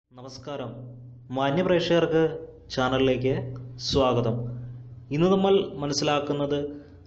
നമസ്കാരം മാന്യ പ്രേക്ഷകർക്ക് ചാനലിലേക്ക് സ്വാഗതം ഇന്ന് നമ്മൾ മനസ്സിലാക്കുന്നത്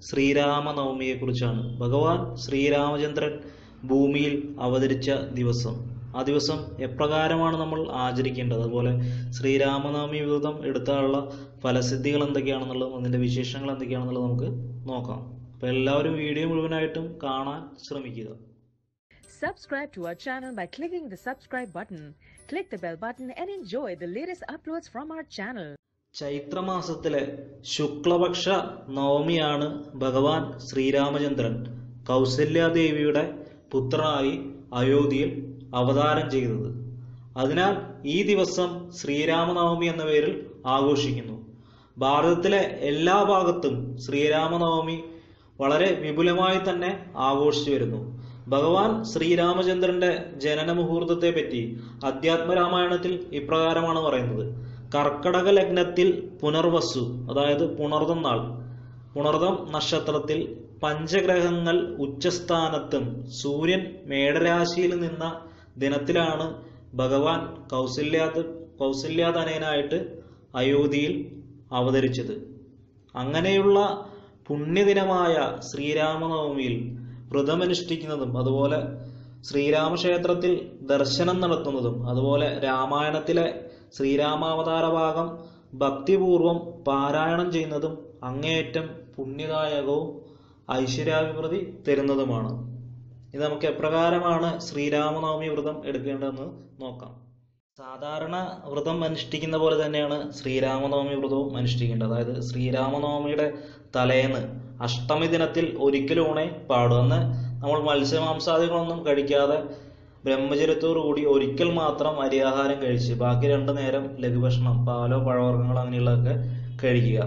ശ്രീരാമനവമിയെക്കുറിച്ചാണ് ഭഗവാൻ ശ്രീരാമചന്ദ്രൻ ഭൂമിയിൽ അവതരിച്ച ദിവസം ആ ദിവസം എപ്രകാരമാണ് നമ്മൾ ആചരിക്കേണ്ടത് അതുപോലെ ശ്രീരാമനവമി വ്രതം എടുത്താലുള്ള ഫലസിദ്ധികൾ എന്തൊക്കെയാണെന്നുള്ളതും അതിൻ്റെ വിശേഷങ്ങൾ എന്തൊക്കെയാണെന്നുള്ളത് നമുക്ക് നോക്കാം അപ്പോൾ എല്ലാവരും വീഡിയോ മുഴുവനായിട്ടും കാണാൻ ശ്രമിക്കുക Subscribe to our channel by clicking the subscribe button. Click the bell button and enjoy the latest uploads from our channel. ചൈത്രമാസത്തിലെ ശുക്ലപക്ഷ നവമിയാണ് ഭഗവാൻ ശ്രീരാമചന്ദ്രൻ കൗസല്യാദേവിയുടെ പുത്രനായി അയോധ്യയിൽ അവതാരം ചെയ്തത് അതിനാൽ ഈ ദിവസം ശ്രീരാമനവമി എന്ന പേരിൽ ആഘോഷിക്കുന്നു ഭാരതത്തിലെ എല്ലാ ഭാഗത്തും ശ്രീരാമനവമി വളരെ വിപുലമായി തന്നെ ആഘോഷിച്ചു വരുന്നു ഭഗവാൻ ശ്രീരാമചന്ദ്രന്റെ ജനന മുഹൂർത്തത്തെ പറ്റി അധ്യാത്മരാമായണത്തിൽ ഇപ്രകാരമാണ് പറയുന്നത് കർക്കടക ലഗ്നത്തിൽ പുനർവസു അതായത് പുണർതം നാൾ പുണർതം നക്ഷത്രത്തിൽ പഞ്ചഗ്രഹങ്ങൾ ഉച്ചസ്ഥാനത്തും സൂര്യൻ മേടരാശിയിൽ നിന്ന ദിനത്തിലാണ് ഭഗവാൻ കൗസല്യാത കൗസല്യാതനയനായിട്ട് അയോധ്യയിൽ അവതരിച്ചത് അങ്ങനെയുള്ള പുണ്യദിനമായ ശ്രീരാമനവമിയിൽ വ്രതമനുഷ്ഠിക്കുന്നതും അതുപോലെ ശ്രീരാമക്ഷേത്രത്തിൽ ദർശനം നടത്തുന്നതും അതുപോലെ രാമായണത്തിലെ ശ്രീരാമാവതാര ഭാഗം ഭക്തിപൂർവം പാരായണം ചെയ്യുന്നതും അങ്ങേയറ്റം പുണ്യദായകവും ഐശ്വര്യാഭിവൃദ്ധി തരുന്നതുമാണ് ഇത് നമുക്ക് എപ്രകാരമാണ് ശ്രീരാമനവമി വ്രതം എടുക്കേണ്ടതെന്ന് നോക്കാം സാധാരണ വ്രതം അനുഷ്ഠിക്കുന്ന പോലെ തന്നെയാണ് ശ്രീരാമനവമി വ്രതവും അനുഷ്ഠിക്കേണ്ടത് അതായത് ശ്രീരാമനവമിയുടെ തലേന്ന് അഷ്ടമി ദിനത്തിൽ ഒരിക്കലൂണെ പാടും അന്ന് നമ്മൾ മത്സ്യമാംസാദികളൊന്നും കഴിക്കാതെ ബ്രഹ്മചര്യത്തോടു കൂടി ഒരിക്കൽ മാത്രം അരിയാഹാരം കഴിച്ച് ബാക്കി രണ്ടു നേരം ലഘുഭക്ഷണം പാലോ പഴവർഗ്ഗങ്ങളോ അങ്ങനെയുള്ളതൊക്കെ കഴിക്കുക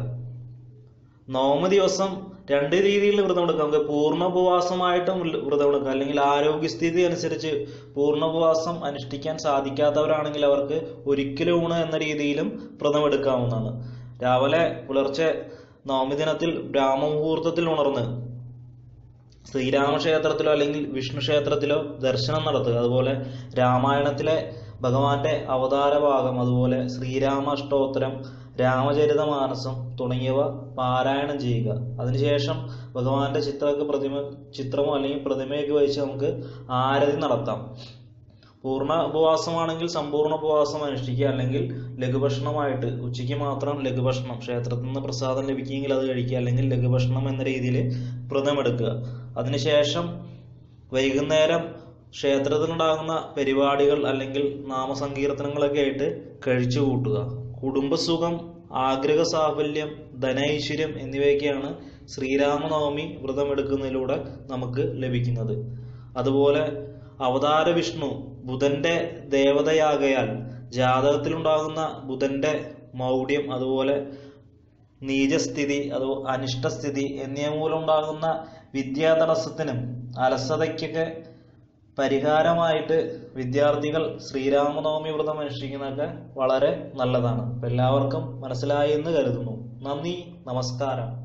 നവമി ദിവസം രണ്ട് രീതിയിൽ വ്രതം എടുക്കാം നമുക്ക് പൂർണ്ണ ഉപവാസമായിട്ടും വ്രതം എടുക്കാം അല്ലെങ്കിൽ ആരോഗ്യസ്ഥിതി അനുസരിച്ച് പൂർണ്ണ ഉപവാസം അനുഷ്ഠിക്കാൻ സാധിക്കാത്തവരാണെങ്കിൽ അവർക്ക് ഒരിക്കലും ഊണ് എന്ന രീതിയിലും വ്രതം എടുക്കാവുന്നതാണ് രാവിലെ പുലർച്ചെ നവമി ദിനത്തിൽ ബ്രാഹ്മമുഹൂർത്തത്തിൽ ഉണർന്ന് ശ്രീരാമക്ഷേത്രത്തിലോ അല്ലെങ്കിൽ വിഷ്ണു ക്ഷേത്രത്തിലോ ദർശനം നടത്തുക അതുപോലെ രാമായണത്തിലെ ഭഗവാന്റെ അവതാര ഭാഗം അതുപോലെ ശ്രീരാമാഷ്ടോത്തരം രാമചരിതമാനസം തുടങ്ങിയവ പാരായണം ചെയ്യുക അതിനുശേഷം ഭഗവാന്റെ ചിത്രമൊക്കെ പ്രതിമ ചിത്രമോ അല്ലെങ്കിൽ പ്രതിമയൊക്കെ വെച്ച് നമുക്ക് ആരതി നടത്താം പൂർണ്ണ ഉപവാസമാണെങ്കിൽ സമ്പൂർണ്ണ ഉപവാസം അനുഷ്ഠിക്കുക അല്ലെങ്കിൽ ലഘുഭക്ഷണമായിട്ട് ഉച്ചയ്ക്ക് മാത്രം ലഘുഭക്ഷണം ക്ഷേത്രത്തിൽ നിന്ന് പ്രസാദം ലഭിക്കുമെങ്കിൽ അത് കഴിക്കുക അല്ലെങ്കിൽ ലഘുഭക്ഷണം എന്ന രീതിയിൽ വ്രതമെടുക്കുക അതിനുശേഷം വൈകുന്നേരം ക്ഷേത്രത്തിലുണ്ടാകുന്ന പരിപാടികൾ അല്ലെങ്കിൽ നാമസങ്കീർത്തനങ്ങളൊക്കെ ആയിട്ട് കഴിച്ചു കൂട്ടുക കുടുംബസുഖം ആഗ്രഹ സാഫല്യം ധനൈശ്വര്യം എന്നിവയൊക്കെയാണ് ശ്രീരാമനവമി വ്രതമെടുക്കുന്നതിലൂടെ നമുക്ക് ലഭിക്കുന്നത് അതുപോലെ അവതാര വിഷ്ണു ബുധന്റെ ദേവതയാകയാൽ ജാതകത്തിലുണ്ടാകുന്ന ബുധന്റെ മൗഢ്യം അതുപോലെ നീചസ്ഥിതി അത് അനിഷ്ടസ്ഥിതി എന്നിവ മൂലം ഉണ്ടാകുന്ന വിദ്യാതടസ്സത്തിനും അലസതയ്ക്കൊക്കെ പരിഹാരമായിട്ട് വിദ്യാർത്ഥികൾ ശ്രീരാമനവമി വ്രതം അനുഷ്ഠിക്കുന്നതൊക്കെ വളരെ നല്ലതാണ് അപ്പം എല്ലാവർക്കും മനസ്സിലായി എന്ന് കരുതുന്നു നന്ദി നമസ്കാരം